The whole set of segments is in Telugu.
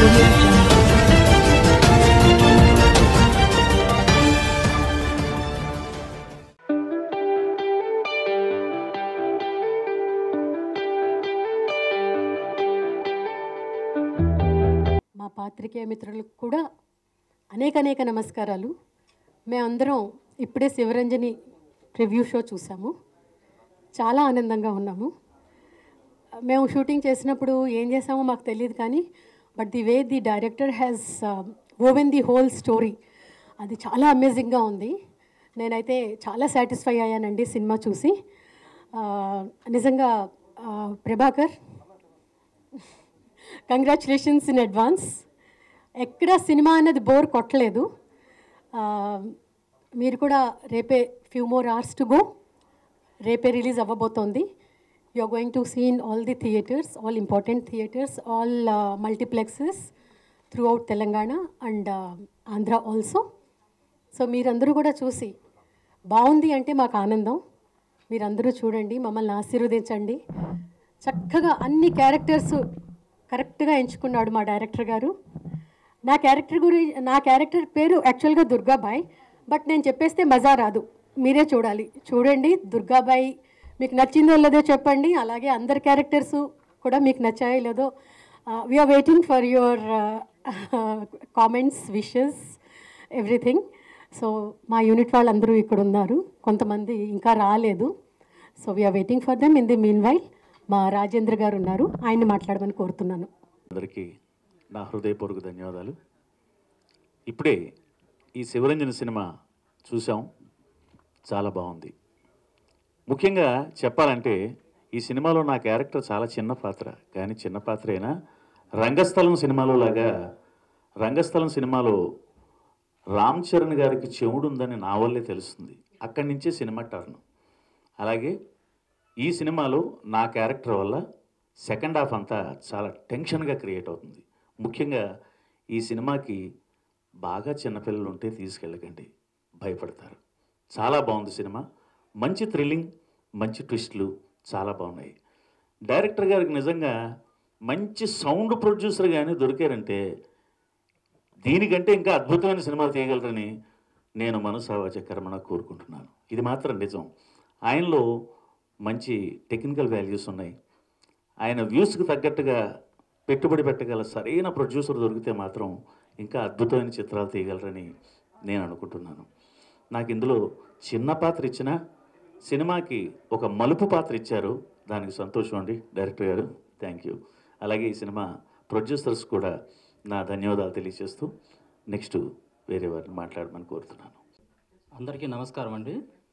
audio jungle. మా పాత్రికేయ మిత్రులకు కూడా అనేక అనేక నమస్కారాలు మేమందరం ఇప్పుడే శివరంజని రివ్యూ షో చూసాము చాలా ఆనందంగా ఉన్నాము మేము షూటింగ్ చేసినప్పుడు ఏం చేసామో మాకు తెలియదు కానీ but the way the director has woven the whole story అది చాలా అమేజింగ్గా ఉంది నేనైతే చాలా సాటిస్ఫై అయ్యానండి సినిమా చూసి ఆ, నిజంగా ఆ, ప్రభాకర్ కంగ్రాచులేషన్స్ ఇన్ అడ్వాన్స్ ఎక్కడ సినిమా అన్నది బోర్ కొట్టలేదు ఆ, మీరు కూడా రేపే few more hours to go రేపే రిలీజ్ అవ్వబోతోంది you are going to see in all the theatres all important theatres all multiplexes throughout Telangana and Andhra also so మీరందరూ కూడా చూసి బాగుంది అంటే మాకు ఆనందం మీరందరూ చూడండి మమ్మల్ని ఆశీర్వదించండి చక్కగా అన్ని క్యారెక్టర్స్ కరెక్ట్గా ఎంచుకున్నాడు మా డైరెక్టర్ గారు నా క్యారెక్టర్ గురి నా క్యారెక్టర్ పేరు యాక్చువల్గా దుర్గాబాయ్ బట్ నేను చెప్పేస్తే మజా రాదు మీరే చూడాలి చూడండి దుర్గాబాయ్ మీకు నచ్చిందో లేదో చెప్పండి అలాగే అందరి క్యారెక్టర్స్ కూడా మీకు నచ్చాయో లేదో we are waiting for your comments wishes everything so మా యూనిట్ వాళ్ళందరూ ఇక్కడ ఉన్నారు కొంతమంది ఇంకా రాలేదు so we are waiting for them in the meanwhile మా రాజేంద్ర గారు ఉన్నారు ఆయన్ని మాట్లాడమని కోరుతున్నాను అందరికీ నా హృదయపూర్వక ధన్యవాదాలు ఇప్పుడే ఈ శివరంజన్ సినిమా చూసాం చాలా బాగుంది ముఖ్యంగా చెప్పాలంటే ఈ సినిమాలో నా క్యారెక్టర్ చాలా చిన్న పాత్ర కానీ చిన్న పాత్ర అయినా రంగస్థలం సినిమాలో లాగా రంగస్థలం సినిమాలో రామ్ చరణ్ గారికి చెవుడు ఉందని నా వల్లే తెలుస్తుంది అక్కడి నుంచే సినిమా టర్న్ అలాగే ఈ సినిమాలో నా క్యారెక్టర్ వల్ల సెకండ్ హాఫ్ అంతా చాలా టెన్షన్గా క్రియేట్ అవుతుంది ముఖ్యంగా ఈ సినిమాకి బాగా చిన్నపిల్లలు ఉంటే తీసుకెళ్ళకండి భయపడతారు చాలా బాగుంది సినిమా మంచి థ్రిల్లింగ్ మంచి ట్విస్ట్లు చాలా బాగున్నాయి డైరెక్టర్ గారికి నిజంగా మంచి సౌండ్ ప్రొడ్యూసర్ కానీ దొరికారంటే దీనికంటే ఇంకా అద్భుతమైన సినిమాలు తీయగలరని నేను మనసావాచ కర్మణ కోరుకుంటున్నాను ఇది మాత్రం నిజం ఆయనలో మంచి టెక్నికల్ వాల్యూస్ ఉన్నాయి ఆయన వ్యూస్కి తగ్గట్టుగా పెట్టుబడి పెట్టగల సరైన ప్రొడ్యూసర్ దొరికితే మాత్రం ఇంకా అద్భుతమైన చిత్రాలు తీయగలరని నేను అనుకుంటున్నాను నాకు ఇందులో చిన్న పాత్ర ఇచ్చిన సినిమాకి ఒక మలుపు పాత్ర ఇచ్చారు దానికి సంతోషం అండి డైరెక్టర్ గారు థ్యాంక్ యూ అలాగే ఈ సినిమా ప్రొడ్యూసర్స్ కూడా నా ధన్యవాదాలు తెలియజేస్తూ నెక్స్ట్ వేరే వారిని మాట్లాడమని కోరుతున్నాను అందరికీ నమస్కారం అండి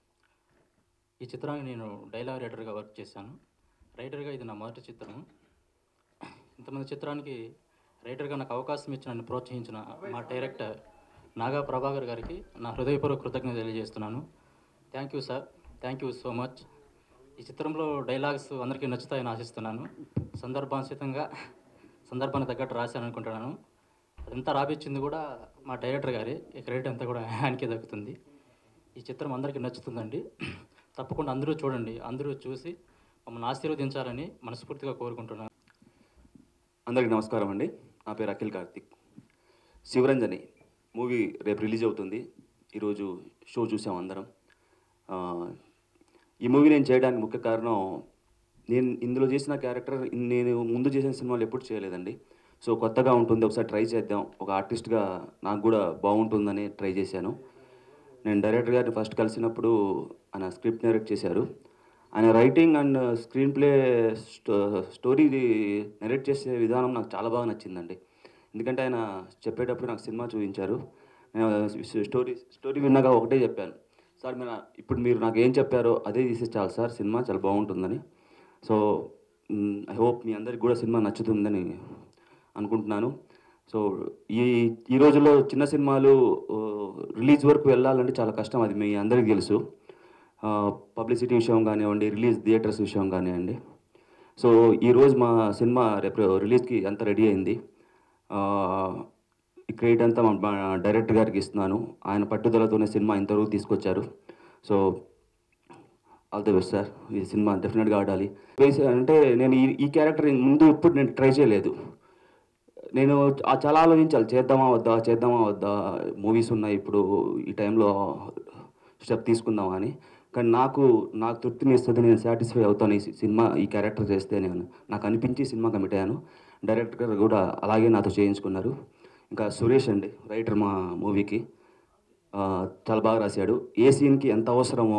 ఈ చిత్రానికి నేను డైలాగ్ రైటర్గా వర్క్ చేశాను రైటర్గా ఇది నా మొదటి చిత్రం ఇంతమంది చిత్రానికి రైటర్గా నాకు అవకాశం ఇచ్చి నన్ను ప్రోత్సహించిన మా డైరెక్టర్ నాగా ప్రభాకర్ గారికి నా హృదయపూర్వక కృతజ్ఞత తెలియజేస్తున్నాను thank you sir thank you so much ఈ చిత్రంలో డైలాగ్స్ అందరికీ నచ్చుతాయని ఆశిస్తున్నాను సందర్భానుసితంగా సందర్భానికి తగ్గట్టు రాశాను అనుకుంటున్నాను అదంతా రాపిచ్చింది కూడా మా డైరెక్టర్ గారే ఈ క్రెడిట్ అంతా కూడా ఆయనకే దక్కుతుంది ఈ చిత్రం అందరికీ నచ్చుతుందండి తప్పకుండా అందరూ చూడండి అందరూ చూసి మమ్మల్ని ఆశీర్వదించాలని మనస్ఫూర్తిగా కోరుకుంటున్నాను అందరికీ నమస్కారం అండి నా పేరు అఖిల్ కార్తిక్ శివరంజని మూవీ రేపు రిలీజ్ అవుతుంది ఈరోజు షో చూసాం అందరం ఆ, ఈ మూవీ నేను చేయడానికి ముఖ్య కారణం నేను ఇందులో చేసిన క్యారెక్టర్ నేను ముందు చేసిన సినిమాలు ఎప్పుడు చేయలేదండి సో కొత్తగా ఉంటుంది ఒకసారి ట్రై చేద్దాం ఒక ఆర్టిస్ట్గా నాకు కూడా బాగుంటుందని ట్రై చేశాను నేను డైరెక్టర్ గారిని ఫస్ట్ కలిసినప్పుడు ఆయన స్క్రిప్ట్ నరేట్ చేశారు ఆయన writing and screenplay story narrate చేసే విధానం నాకు చాలా బాగా నచ్చిందండి ఎందుకంటే ఆయన చెప్పేటప్పుడు నాకు సినిమా చూపించారు నేను స్టోరీ స్టోరీ విన్నాక ఒకటే చెప్పాను సార్ మీరు ఇప్పుడు మీరు నాకు ఏం చెప్పారో అదే తీసే చాలు సార్ సినిమా చాలా బాగుంటుందని సో ఐ హోప్ మీ అందరికి కూడా సినిమా నచ్చుతుందని అనుకుంటున్నాను సో ఈ ఈ రోజుల్లో చిన్న సినిమాలు రిలీజ్ వరకు వెళ్ళాలంటే చాలా కష్టం అది మీ అందరికీ తెలుసు పబ్లిసిటీ విషయం కానివ్వండి రిలీజ్ థియేటర్స్ విషయం కానివ్వండి సో ఈరోజు మా సినిమా రేపు రిలీజ్కి అంతా రెడీ అయింది ఆ, ఈ క్రెడిట్ అంతా మా మా డైరెక్టర్ గారికి ఇస్తున్నాను ఆయన పట్టుదలతోనే సినిమా ఇంతవరకు తీసుకొచ్చారు so all the best sir ఈ సినిమా డెఫినెట్గా ఆడాలి బేస్ అంటే నేను ఈ ఈ క్యారెక్టర్ ముందు ఇప్పుడు నేను ట్రై చేయలేదు నేను చా- చాలా ఆలోచించాలి చేద్దామా వద్దా చేద్దామా వద్దా మూవీస్ ఉన్నాయి ఇప్పుడు ఈ టైంలో స్టెప్ తీసుకుందామా అని కానీ నాకు నాకు తృప్తిని ఇస్తుంది నేను సాటిస్ఫై అవుతాను ఈ సి- సినిమా ఈ క్యారెక్టర్ చేస్తే నేను నాకు అనిపించి సినిమా కమిట్ అయ్యాను డైరెక్టర్ గారు కూడా అలాగే నాతో చేయించుకున్నారు ఇంకా సురేష్ అండి రైటర్ మా మూవీకి ఆ, చాలా బాగా రాశాడు ఏ సీన్కి ఎంత అవసరమో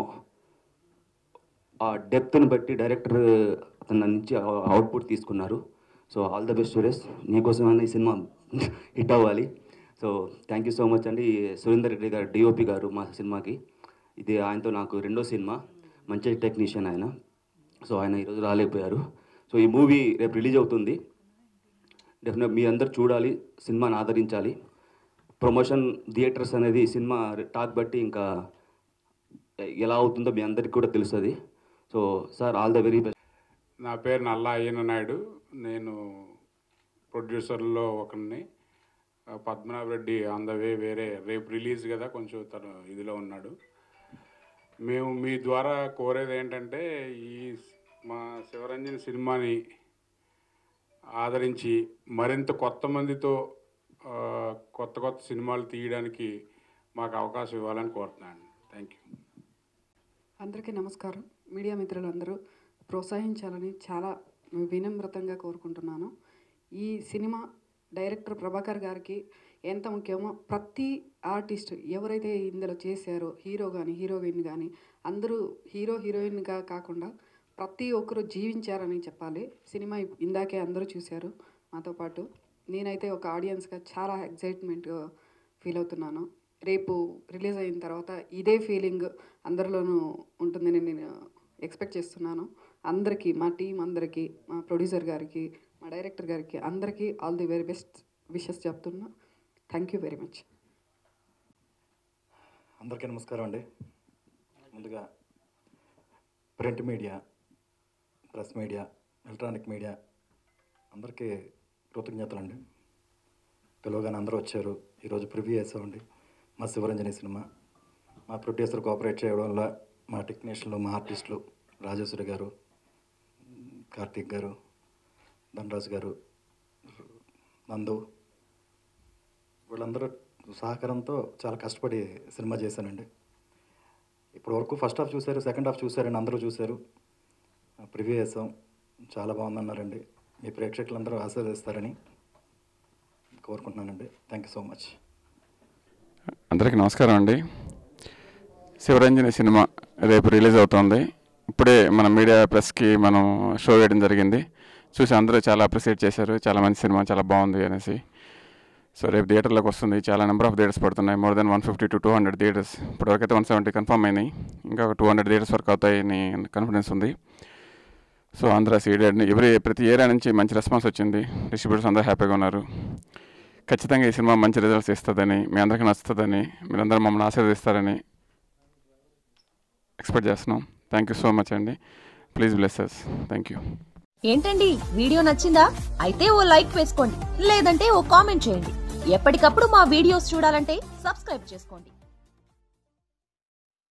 ఆ డెప్త్ని బట్టి డైరెక్టర్ అతని నుంచి అవుట్పుట్ తీసుకున్నారు so all the best Suresh నీకోసమైనా ఈ సినిమా హిట్ అవ్వాలి so thank you so much అండి సురేందర్ రెడ్డి గారు డిఓపి గారు మా సినిమాకి ఇది ఆయనతో నాకు రెండో సినిమా మంచి టెక్నీషియన్ ఆయన సో ఆయన ఈరోజు రాలేకపోయారు సో ఈ మూవీ రేపు రిలీజ్ అవుతుంది డెఫినెట్ మీ అందరు చూడాలి సినిమాని ఆదరించాలి ప్రమోషన్ థియేటర్స్ అనేది సినిమా టాక్ బట్టి ఇంకా ఎలా అవుతుందో మీ అందరికీ కూడా తెలుస్తుంది so sir all the very best నా పేరు నల్లా అయ్యన నాయుడు నేను ప్రొడ్యూసర్లో ఒకరిని ఆ, Padmanabha Reddy on the way వేరే రేపు రిలీజ్ కదా కొంచెం తను ఇదిలో ఉన్నాడు మేము మీ ద్వారా కోరేది ఏంటంటే ఈ మా శివరంజన్ సినిమాని ఆదరించి మరింత కొత్త మందితో ఆ, కొత్త కొత్త సినిమాలు తీయడానికి మాకు అవకాశం ఇవ్వాలని కోరుతున్నాను థ్యాంక్ యూ అందరికీ నమస్కారం మీడియా మిత్రులందరూ ప్రోత్సహించాలని చాలా వినమ్రతంగా కోరుకుంటున్నాను ఈ సినిమా డైరెక్టర్ ప్రభాకర్ గారికి ఎంత ముఖ్యమో ప్రతి ఆర్టిస్ట్ ఎవరైతే ఇందులో చేశారో హీరో కానీ హీరోయిన్ కానీ అందరూ హీరో హీరోయిన్గా కాకుండా ప్రతి ఒక్కరు జీవించారని చెప్పాలి సినిమా ఇందాకే అందరూ చూశారు నాతో పాటు నేనైతే ఒక ఆడియన్స్గా చాలా ఎగ్జైట్మెంట్ ఫీల్ అవుతున్నాను రేపు రిలీజ్ అయిన తర్వాత ఇదే ఫీలింగ్ అందరిలోనూ ఉంటుందని నేను ఎక్స్పెక్ట్ చేస్తున్నాను అందరికీ మా టీం అందరికీ మా ప్రొడ్యూసర్ గారికి మా డైరెక్టర్ గారికి అందరికీ all the very best wishes చెప్తున్నా థ్యాంక్ యూ వెరీ మచ్ అందరికీ నమస్కారం అండి ముందుగా print media press media electronic media అందరికీ కృతజ్ఞతలు అండి పిలవగానే అందరూ వచ్చారు ఈరోజు ప్రివ్యూ చేసామండి మా శివరంజని సినిమా మా ప్రొడ్యూసర్ కోఆపరేట్ చేయడం వల్ల మా టెక్నీషియన్లు మా ఆర్టిస్టులు రాజేశ్వరి గారు కార్తీక్ గారు ధనరాజు గారు నందు వీళ్ళందరూ సహకారంతో చాలా కష్టపడి సినిమా చేశానండి ఇప్పటి వరకు ఫస్ట్ హాఫ్ చూశారు సెకండ్ హాఫ్ చూశారని అందరూ చూశారు ప్రివ్యూ చేసాం చాలా బాగుందన్నారండి మీ ప్రేక్షకులందరూ ఆశీర్వదిస్తారని కోరుకుంటున్నానండి థ్యాంక్ యూ సో మచ్ అందరికీ నమస్కారం అండి శివరంజని సినిమా రేపు రిలీజ్ అవుతోంది ఇప్పుడే మన మీడియా ప్రెస్కి మనం షో వేయడం జరిగింది చూసి అందరూ చాలా అప్రిషియేట్ చేశారు చాలా మంచి సినిమా చాలా బాగుంది అనేసి సో రేపు థియేటర్లోకి వస్తుంది చాలా నెంబర్ ఆఫ్ థియేటర్స్ పడుతున్నాయి more than one fifty to two hundred theatres ఇప్పటివరకు అయితే వన్ సెవెంటీ కన్ఫర్మ్ అయినాయి ఇంకా టూ హండ్రెడ్ థియేటర్స్ వరకు అవుతాయని కాన్ఫిడెన్స్ ఉంది సో ఆంధ్ర సీడెడ్ ఎవరి ప్రతి ఏరియా నుంచి మంచి రెస్పాన్స్ వచ్చింది డిస్ట్రిబ్యూటర్స్ అందరూ హ్యాపీగా ఉన్నారు ఖచ్చితంగా ఈ సినిమా మంచి రిజల్ట్స్ ఇస్తుందని మీ అందరికీ నచ్చుతుందని మీరందరూ మమ్మల్ని ఆశీర్వదిస్తారని ఎక్స్పెక్ట్ చేస్తున్నాం థ్యాంక్ యూ సో మచ్ అండి ప్లీజ్ బ్లెస్సెస్ థ్యాంక్ యూ ఏంటండి వీడియో నచ్చిందా అయితే ఓ లైక్ వేసుకోండి లేదంటే ఓ కామెంట్ చేయండి ఎప్పటికప్పుడు మా వీడియోస్ చూడాలంటే సబ్స్క్రైబ్ చేసుకోండి